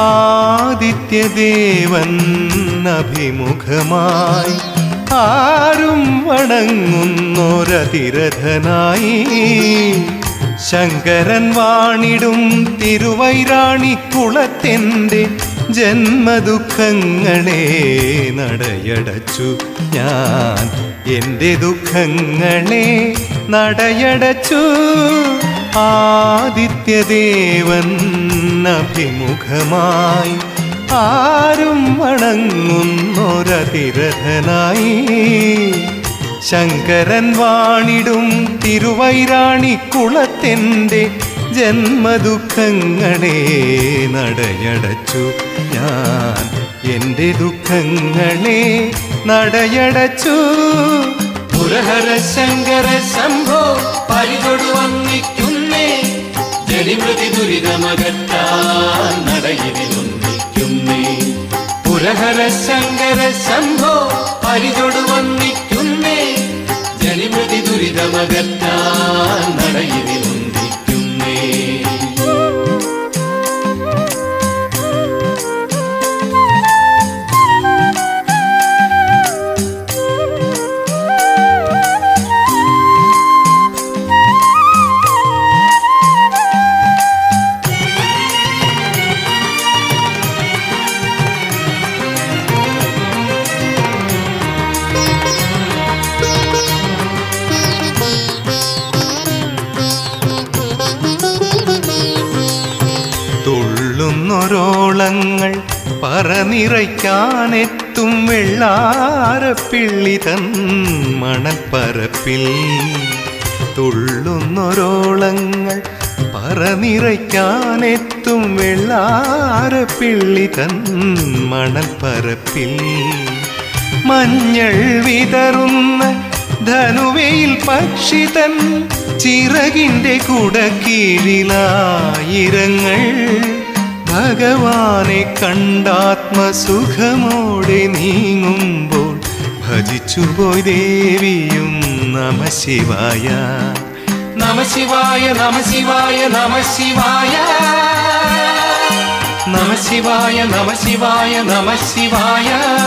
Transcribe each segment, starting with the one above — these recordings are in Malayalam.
ആദിത്യദേവൻ അഭിമുഖമായി ആരും വണങ്ങുന്നൊരതിരഥനായി ശങ്കരൻ വാണിടും തിരുവൈരാണി കുളത്തെൻ്റെ ജന്മദുഃഖങ്ങളെ നടയടച്ചു ഞാൻ എൻ്റെ ദുഃഖങ്ങളെ നടയടച്ചു ആദിത്യദേവൻ അഭിമുഖമായി ആരും വണങ്ങുന്നൊരതിരഥനായി ശങ്കരൻ വാണിടും തിരുവൈരാണി കുളത്തെൻ്റെ ജന്മദുഃഖങ്ങളെ നടയടച്ചു ഞാൻ എൻ്റെ ദുഃഖങ്ങളെ നടയടച്ചു മുരഹര ശങ്കര ശംഭോ പരിതൊടു വന്നിക്കുന്നേ ജനിമൃതി ദുരിതമകറ്റാൻ നടയിലൊന്നിക്കുന്നേ പുരഹര ശങ്കര ശംഭോ പരിതൊടു വന്നിക്കുന്നേ ജനിമൃതി ദുരിതമകറ്റാൻ നടയിലൊന്നിക്കുന്നേ തുള്ളുന്നൊരോളങ്ങൾ പറനിറയ്ക്കാനെത്തും വെള്ളാരപ്പിള്ളി തൻ മണൽപ്പരപ്പിൽ തുള്ളുന്നൊരോളങ്ങൾ പറനിറയ്ക്കാനെത്തും വെള്ളാരപ്പിള്ളി തൻ മണൽപ്പരപ്പിൽ മഞ്ഞൾ വിതറുന്ന ധനുവയിൽ പക്ഷി തൻ ചിറകിൻ്റെ കുടക്കീഴിലായിരങ്ങൾ ഭഗവാനെ കണ്ടാത്മസുഖമോടെ നീങ്ങുമ്പോൾ ഭജിച്ചുപോയി ദേവിയും നമ ശിവായ നമ ശിവായ നമ ശിവായ നമ ശിവായ നമ ശിവായ നമ ശിവായ നമ ശിവായ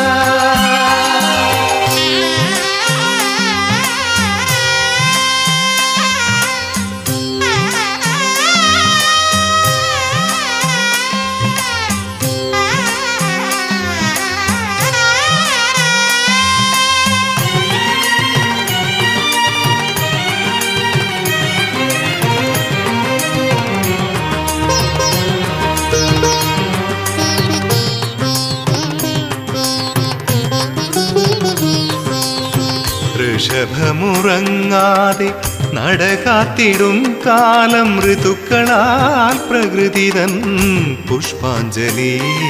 ഋഷഭമുറങ്ങാതെ നടകാത്തിടും കാലം ഋതുക്കളാൽ പ്രകൃതിതൻ പുഷ്പാഞ്ജലി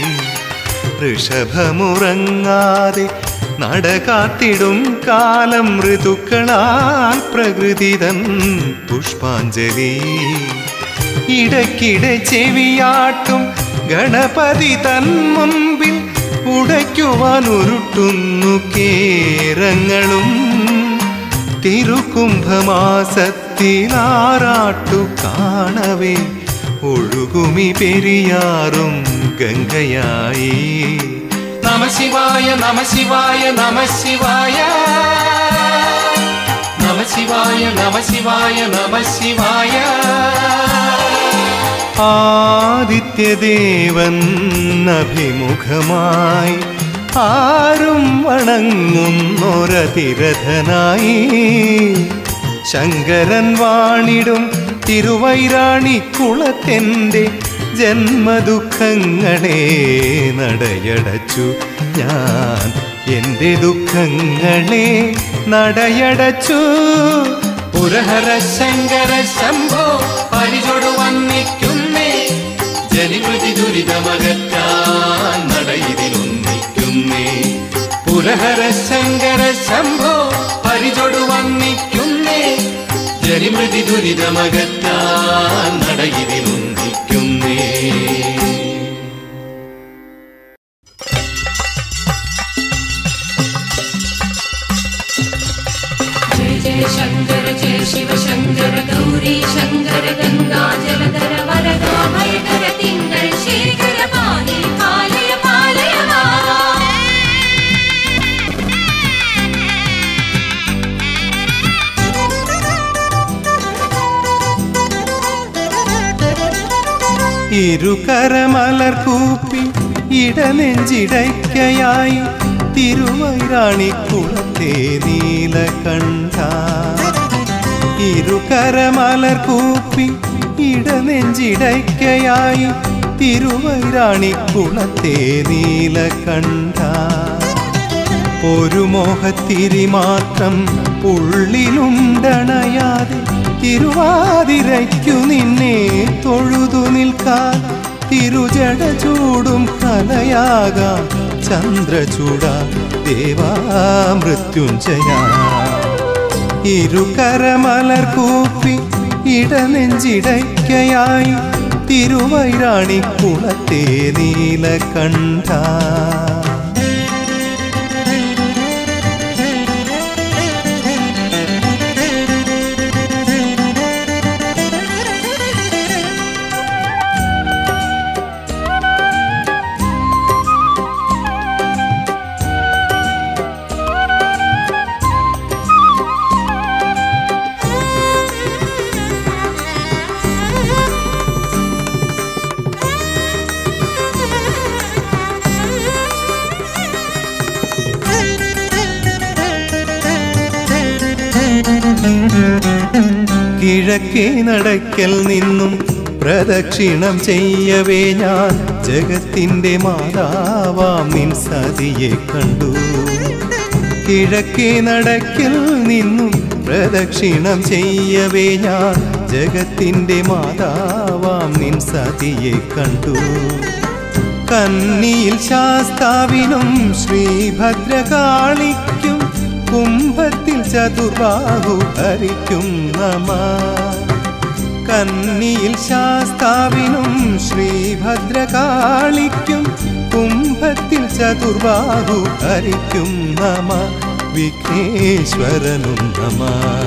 ഋഷഭമുറങ്ങാതെ നടകാത്തിടും കാലം ഋതുക്കളാൽ പ്രകൃതിതൻ പുഷ്പാഞ്ജലി ഇടയ്ക്കിടെ ചെവിയാട്ടും ഗണപതി തൻ മുൻപിൽ ഉടയ്ക്കുവാൻ ഉരുട്ടുന്നു കേരങ്ങളും തിരുകുംഭമാസത്തിലാറാട്ടു കാണവേ ഒഴുകുമി പെരിയാറും ഗംഗയായി നമ ശിവായ നമ ശിവായ നമ ശിവായ നമ ശിവായ നമ ശിവായ നമ ശിവായ ആദിത്യദേവൻ അഭിമുഖമായി ആരും വണങ്ങുന്നൊരതിരഥനായി ശങ്കരൻ വാണിടും തിരുവൈരാണി കുളത്തെൻ്റെ ജന്മദുഃഖങ്ങളെ നടയടച്ചു ഞാൻ എൻ്റെ ദുഃഖങ്ങളെ നടയടച്ചു പുരഹര ശങ്കര ശംഭോ പരിചൊടു വന്നിക്കുന്നേ ജനിമൃതി ദുരിതമകറ്റാൻ നടയിലൊന്നിക്കുന്നേ പുരഹര ശങ്കര ശംഭോ പരിചൊടു വന്നിക്കുന്നേ ജനിമൃതി ദുരിതമകറ്റാൻ നടയിലൊന്നിക്കുന്നേ जय जय शङ्कर जय शिव शङ्कर गौरी शङ्कर गङ्गा जलधर वरदा भयकर तिङ्गळ शेखर पाहि ഇരുകരമലർ കൂപ്പി ഇടനെഞ്ചിടയ്ക്കയായി തിരുവൈരാണിക്കുളത്തെ നീലകണ്ഠ ഇരുകരമലർ കൂപ്പി ഇടനെഞ്ചിടയ്ക്കയായി തിരുവൈരാണിക്കുളത്തെ നീലകണ്ഠ ഒരു മോഹത്തിരി മാത്രം ഉള്ളിലുണ്ടണയാതെ തിരുവാതിരയ്ക്കു നിന്നെ തൊഴുതു നിൽക്കാൻ തിരുജട ചൂടും കലയാകാം ചന്ദ്രചൂട ദേവാ മൃത്യുഞ്ജയ ഇരുകരമലർ കൂപ്പി ഇടനെഞ്ചിടയ്ക്കയായി തിരുവൈരാണിക്കുളത്തെ നീലകണ്ഠ കിഴക്കേ നടക്കൽ നിന്നും പ്രദക്ഷിണം ചെയ്യവേ ഞാൻ ജഗത്തിൻ്റെ മാതാവാം നിൻ സതിയെ കണ്ടു കിഴക്കേ നടക്കൽ നിന്നും പ്രദക്ഷിണം ചെയ്യവേ ഞാൻ ജഗത്തിൻ്റെ മാതാവാം നിൻ സതിയെ കണ്ടു കന്നിയിൽ ശാസ്താവിനും ശ്രീഭദ്രകാളിക്കും കുംഭത്തിൽ ചതുർബാഹു ഹരിക്കും നമ കന്നിയിൽ ശാസ്താവിനും ശ്രീഭദ്രകാളിക്കും കുംഭത്തിൽ ചതുർബാഹു ഹരിക്കും നമ വിഘ്നേശ്വരനും നമ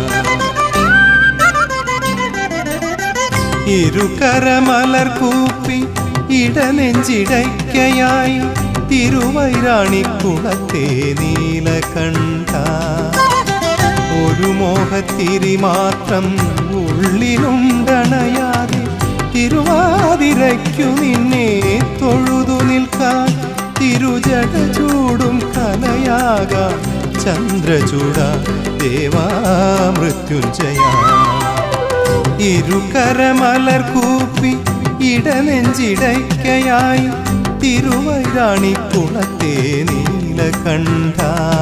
ഇരുകരമലർ കൂപ്പി ഇടനെഞ്ചിടയ്ക്കയായി തിരുവൈരാണിക്കുളത്തെ നീലകണ്ഠ ഒരു മോഹത്തിരി മാത്രം ഉള്ളിലുണ്ടണയാതെ തിരുവാതിരയ്ക്കു നിന്നെ തൊഴുതു നിൽക്കാൻ തിരുജട ചൂടും കലയാകാം ചന്ദ്രചൂട ദേവാ മൃത്യുഞ്ജയ ഇരുകരമലർ കൂപ്പി ഇടനെഞ്ചിടയ്ക്കയായി തിരുവൈരാണിക്കുളത്തെ നീലകണ്ഠ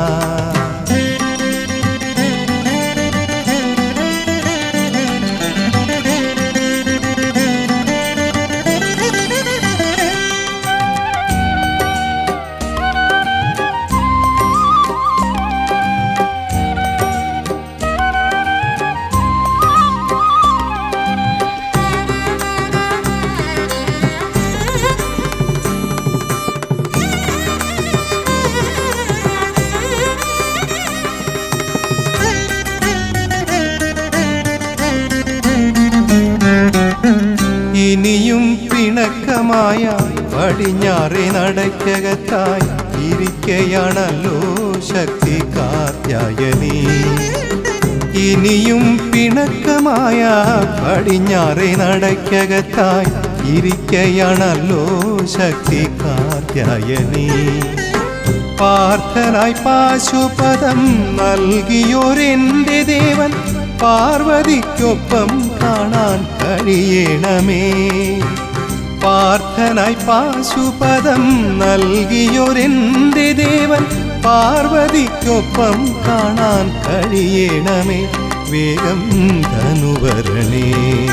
ഇനിയും പിണക്കമായ പടിഞ്ഞാറെ നടക്കകത്തായി ഇരിക്കയാണല്ലോ ശക്തി കാത്യായനി ഇനിയും പിണക്കമായ പടിഞ്ഞാറെ നടക്കകത്തായി ഇരിക്കയാണല്ലോ ശക്തി കാത്യായനി പാർത്ഥനായി പാശുപദം നൽകിയോരെന്റെ ദേവൻ പാർവതിക്കൊപ്പം കാണാൻ കഴിയണമേ പാർത്ഥനായി പാശുപദം നൽകിയൊരെന്റെ ദേവൻ പാർവതിക്കൊപ്പം കാണാൻ കഴിയണമേ വേഗം ധനുവരണേ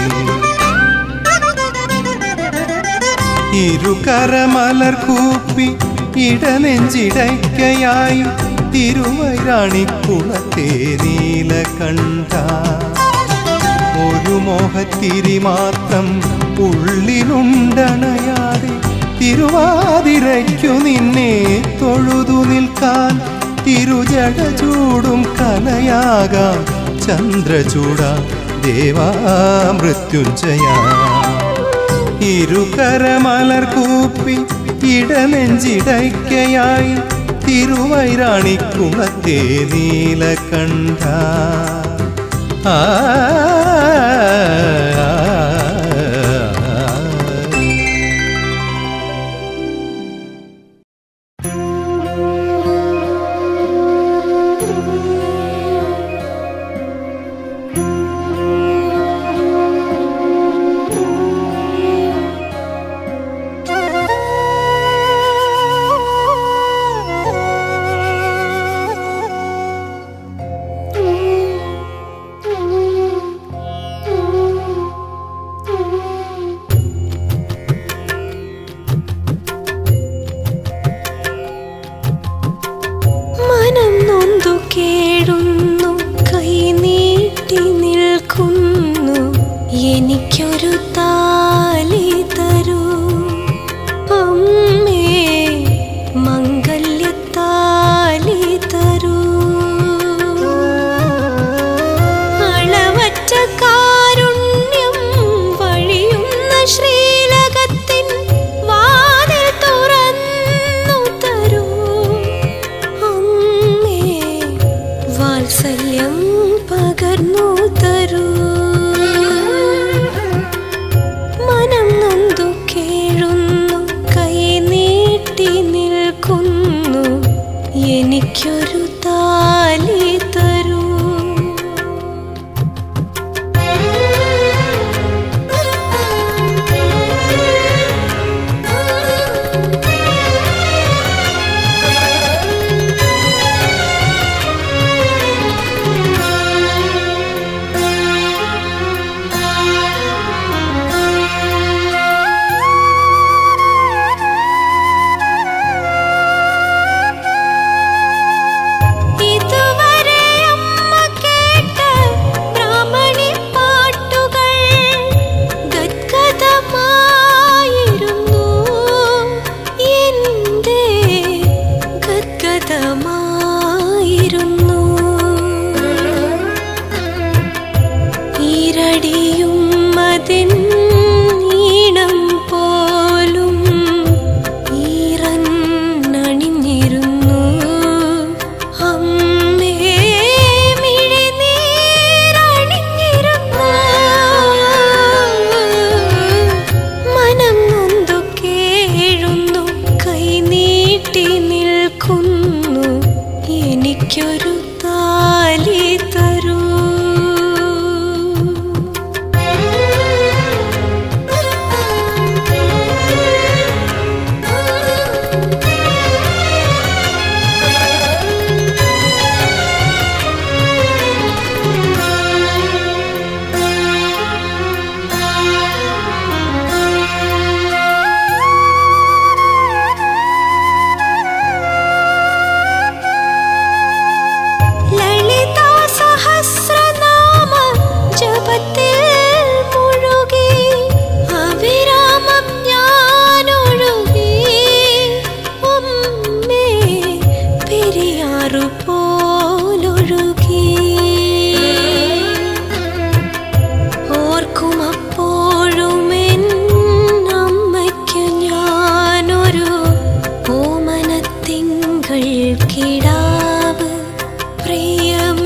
ഇരുകരമലർ കൂപ്പി ഇടനെഞ്ചിടയ്ക്കയായി തിരുവൈരാണിക്കുളത്തെ നീലകണ്ഠ ഒരു മോഹത്തിരി മാത്രം ഉള്ളിലുണ്ടണയാതെ തിരുവാതിരയ്ക്കു നിന്നെ തൊഴുതു നിൽക്കാൻ തിരുജട ചൂടും കലയാകാം ചന്ദ്രചൂട ദേവാ മൃത്യുഞ്ജയ ഇരുകരമലർ കൂപ്പി ഇടനെഞ്ചിടയ്ക്കയായി തിരുവൈരാണിക്കുളത്തെ നീലകണ്ഠ ആ കേഴുന്നു കൈനീട്ടി നിൽക്കുന്നു എനിക്കൊരു താലി തരൂ അമ്മേ മംഗല്യത്താലി തരൂ അളവറ്റ കാരുണ്യം വഴിയുന്ന ശ്രീലകത്തിൻ വാതിൽ തുറന്നു തരൂ അമ്മേ വാത്സല്യം പകർന്നു തരൂ മനം നൊന്തു കേഴുന്നു കൈ നീട്ടി നിൽക്കുന്നു എനിക്കൊരു താലി തരൂ ഇതുവരെ അമ്മ കേട്ട ബ്രാഹ്മണി പാട്ടുകൾ ഗദ്ഗതമായിരുന്നു എന്റെ ഗദ്ഗതമായിരുന്നു ഈരടിയും അതിൻ ഈണം പോലും ഈറന്നണിഞ്ഞിരുന്നു അമ്മേ മിഴിനീരണിഞ്ഞിരുന്നു മനം നൊന്തു കേഴുന്നു കൈ നീട്ടി നിൽക്കുന്നു എനിക്കൊരു താലി തരൂ ലളിതാ സഹസ്രനാമ ജപത്തിൽ മുഴുകി അവിരാമം ഞാനൊഴുകി ഉമ്മേ പെരിയാറു പോലൊഴുകി ഓർക്കുമപ്പോഴുമെൻ അമ്മയ്ക്കു ഞാനൊരു ഓമനത്തിങ്കൾ കിടാവ് പ്രിയമുള്ളൊരമ്മ